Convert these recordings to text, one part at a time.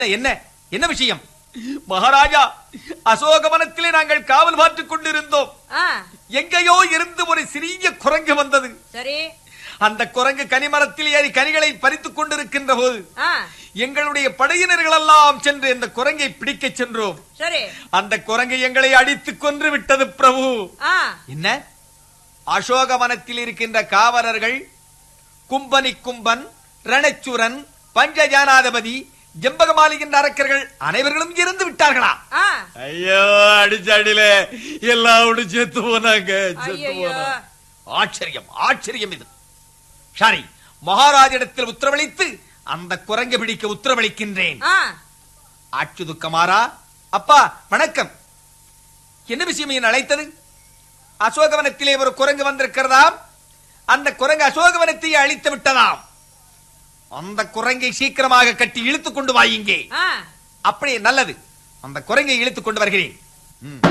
என்ன என்ன விஷயம் மகாராஜா அசோகவனத்திலே நாங்கள் காவல் பார்த்துக் கொண்டிருந்தோம் ஆ எங்கேயோ இருந்து ஒரு சிறிய குரங்கு வந்தது சரி அந்த குரங்கு கனிமரத்தில் ஏறி கனிகளை பறித்துக் கொண்டிருக்கின்ற போது ஆ எங்களுடைய படையினர்கள் எல்லாம் சென்று இந்த குரங்கை பிடிக்கச் சென்றோம் சரி அந்த குரங்கு எங்களை அடித்துக் கொன்று விட்டது பிரபு ஆ என்ன அசோகவனத்தில் இருக்கின்ற காவலர்கள் கும்பனி கும்பன் ரணச்சுரன் பஞ்சஜானாதிபதி ஜம்பகமாலிகின்ற அரக்கர்கள் அனைவர்களும் இருந்து விட்டார்களா ஆ ஐயோ அடிச்சாடியில எல்லாம் செத்து போனாங்க செத்து ஐயையோ. போனாங்க. ஆச்சரியம் ஆச்சரியம் இது சரி மகாராஜிடத்தில் உத்தரவளித்து அந்த குரங்கை பிடிக்க உத்தரவளிக்கின்றேன் ஆ ஆட்சி துக்கமாரா அப்பா வணக்கம் என்ன விஷயம் என் அழைத்தது அசோகவனத்திலே ஒரு குரங்கு வந்திருக்கிறதாம் அந்த குரங்கு அசோகவனத்தை அழித்து விட்டதாம் அந்த குரங்கை சீக்கிரமாக கட்டி இழுத்துக் கொண்டு வா இங்கே ஆ அப்படியே நல்லது அந்த குரங்கை இழுத்துக் கொண்டு வருகிறேன் ம்.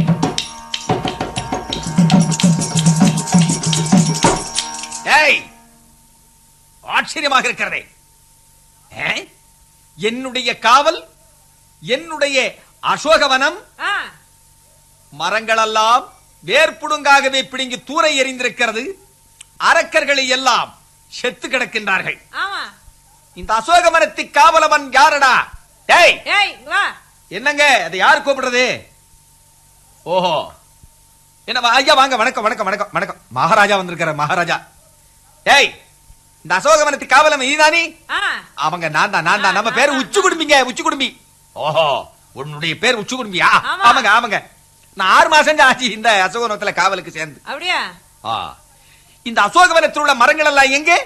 ஏய் ஆச்சரியமாக இருக்கிறதே ஏ? என்னுடைய காவல் என்னுடைய அசோகவனம் ஆ மரங்களெல்லாம் வேர்ப்புடுங்காகவே பிடுங்கி தூரை எறிந்திருக்கிறது அரக்கர்களை எல்லாம் செத்து கிடக்கின்றார்கள் ஆமா இந்த அசோக மரத்தை காவலவன் யாரடா டேய் ஏய் இங்க வா என்னங்க அதை யார் கூப்பிடுறது ஓஹோ என்ன வா- ஐயா வாங்க வணக்கம் வணக்கம் வணக்கம் வணக்கம் மகாராஜா வந்திருக்கிற மகாராஜா ஏய் இந்த அசோகவனத்து காவலம் நீதானி ஆ அவங்க நான் தான் நான் தான் நம்ம பேர் உச்சு குடும்பிங்க உச்சு குடும்பி ஓஹோ உன்னுடைய பேர் உச்சு குடும்பியா ஆமா. ஆமாங்க ஆமாங்க நான் ஆறு மாசம் தான் ஆச்சு இந்த அசோகவனத்துல காவலுக்கு சேர்ந்து அப்படியா ஆ. இந்த அசோகவனத்தில் உள்ள மரங்கள் எல்லாம் எங்கே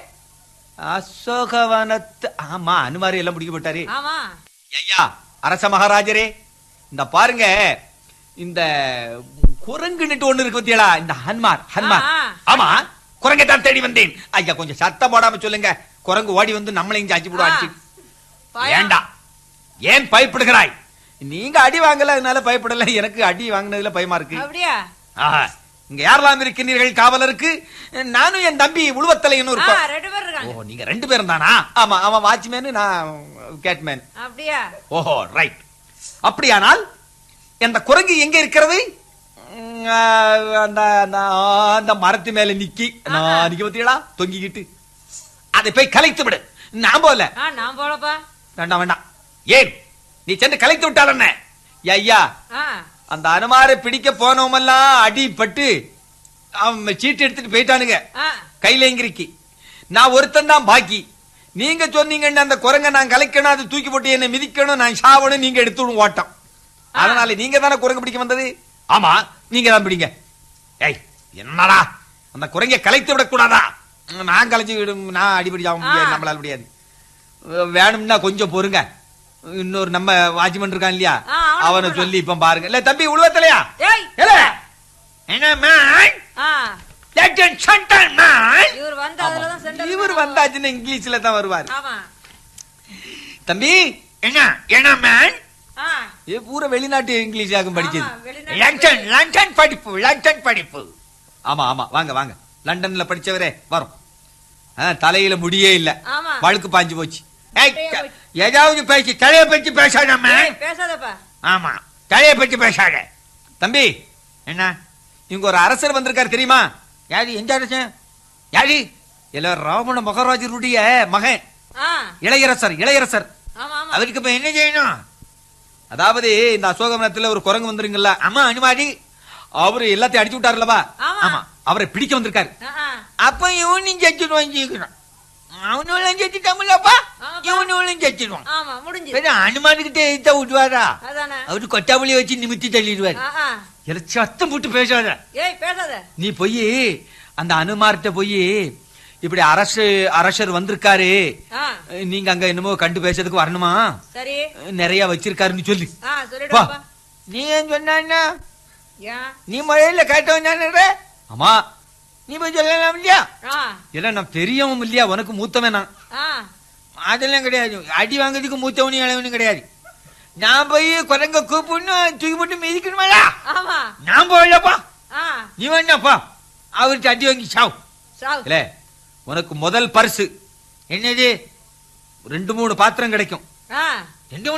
அசோகவனத்து ஆமா அனுமாரி எல்லாம் முடிக்க போட்டாரு ஆமா ஐயா அரச மகாராஜரே இந்த பாருங்க இந்த குரங்குன்னுட்டு ஒண்ணு இருக்கு பத்தியலா இந்த ஹன்மார் ஹன்மார் ஆ, ஆ. ஆமா குரங்கை தான் தேடி வந்தேன் ஐயா கொஞ்சம் சத்தம் போடாம சொல்லுங்க குரங்கு ஓடி வந்து நம்மளையும் சாச்சி போடுவா அடிச்சு. பயம். ஏண்டா ஏன் பயப்படுகிறாய் நீங்க அடி வாங்கல அதனால பயப்படல எனக்கு அடி வாங்கினதுல பயமா இருக்கு அப்படியா ஆஹா. இங்க யாரெல்லாம் இருக்கின்றீர்கள் காவலருக்கு நானும் என் தம்பி உழுவத்தலைன்னு ஆ இருக்கோம் ரெண்டு பேர் இருக்காங்க ஓ நீங்க ரெண்டு பேரும் தானா ஆமா அவன் வாட்ச்மேன் நான் கேட்மேன் அப்படியா ஓஹோ ரைட் அப்படியானால் அந்த குரங்கு எங்க இருக்கிறது உம், ஆ, அந்த அந்த- ஆ, அந்த மரத்து மேல நிக்கி நான் நிக்க பத்தியலா தொங்கிக்கிட்டு அதை போய் கலைத்து விடு நான் போல ஆ நான் போலப்பா வேண்டாம் வேண்டாம் ஏன் நீ சென்று கலைத்து விட்டால் என்ன ஐயா ஆ அந்த அனுமாரை பிடிக்க போனவமெல்லாம் அடிபட்டு அவன் சீட்டு எடுத்துட்டு போயிட்டானுங்க ஆ கைலேங்கிரிக்கு நான் ஒருத்தன் தான் பாக்கி நீங்க சொன்னீங்கன்னு அந்த குரங்க நான் கலைக்கணும் அது தூக்கி போட்டு என்ன மிதிக்கணும் நான் சாவணும் நீங்க எடுத்துடும் ஓட்டம் அதனால நீங்க தானே குரங்கு பிடிக்க வந்தது ஆமா நீங்க தான் பிடிங்க ஏய் என்னடா அந்த குரங்கை கலைத்து விடக்கூடாதா நான் கலைச்சு விடும் நான் அடிபடி ஆக முடியாது ஆ. நம்மளால முடியாது வேணும்னா கொஞ்சம் பொறுங்க இன்னொரு நம்ம வாட்ச்மேன் இருக்கான் இல்லையா ஆ, அவனை அவனை கூப்பிடு. சொல்லி இப்ப பாருங்க இல்ல தம்பி உழுவத்தலையா ஏய் இல்ல என்ன மேன் ஆ லெப்டினன்ட் சண்டன் மேன் இவர் வந்து அதுலதான் சென்டர் இவர் வந்தாச்சுன்னா இங்கிலீஷ்ல தான் வருவார் ஆமா தம்பி என்ன என்ன மேன் ஆ இது பூரா வெளிநாட்டு இங்கிலீஷ் ஆகும் படிச்சது ஆமா, வெளிநாட்டு லண்டன் லண்டன் படிப்பு லண்டன் படிப்பு ஆமா ஆமா வாங்க வாங்க லண்டன்ல படிச்சவரே வரும் ஆ, தலையில முடியே இல்ல ஆமா. வழுக்கு பாஞ்சு போச்சு ஏய், தலைய க- போச்சு. ஏதாவது பேசி தலைய பத்தி பேசாத மேன் ஏய் பேசாதப்பா ஆமா தலைய பத்தி பேசாத தம்பி என்ன இங்க ஒரு அரசர் வந்திருக்காரு தெரியுமா யாரு எந்த அரசன் யாரு இல்ல ராவண மகாராஜருடைய மகன் ஆ இளையரசர் இளையரசர் ஆமா ஆமா அவருக்கு இப்ப என்ன செய்யணும் அதாவது இந்த அசோகவனத்துல ஒரு குரங்கு வந்துருங்கல்ல ஆமா அனுமாரி அவரு எல்லாத்தையும் அடிச்சு விட்டாருல்லவா ஆமா. ஆமா அவரை பிடிக்க வந்திருக்காரு ஆ, ஆ. அப்ப இவனையும் செத்துடுவான் சீக்கிரம் அவனும் செத்துட்டாமல்லப்பா ஆமாப்பா. இவனும் செத்துடுவான் ஆமா முடிஞ்சு வேற அனுமானுக்கிட்ட எழுத்த விட்டுவாரா அதானே அவரு கொட்டாப்புளி வச்சு நிமித்தி தள்ளிடுவாரு ஆ, ஆ. எல்லாம் சத்தம் போட்டு பேசாத ஏய் பேசாத நீ போய் அந்த அனுமார்ட்ட போய் இப்படி அரசு அரசர் வந்திருக்காரு ஆ நீங்க அங்க என்னமோ கண்டு பேசுறதுக்கு வரணுமா சரி நிறைய வச்சிருக்காருன்னு சொல்லி ஆ வா சொல்லிடுப்பா நீ ஏன் சொன்னா ஏன் நீ முதல்ல கேட்டவன் தானே ஆமா நீ போய் சொல்லலாம் இல்லையா ஆ இல்ல நான் பெரியவன் இல்லையா உனக்கு மூத்தவன் நான் ஆ அதெல்லாம் கிடையாது அடி வாங்குறதுக்கு மூத்தவனும் இளவனும் கிடையாது நான் போய் குரங்க கூப்பிடணும் தூக்கி போட்டு மிதிக்கணுமாடா ஆமா நான் போகலப்பா ஆ நீ வேணாப்பா அவருக்கு அடி வாங்கி சாவு சாவு இல்ல உனக்கு முதல் பரிசு என்னது ரெண்டு மூணு பாத்திரம் கிடைக்கும் ஆ ரெண்டு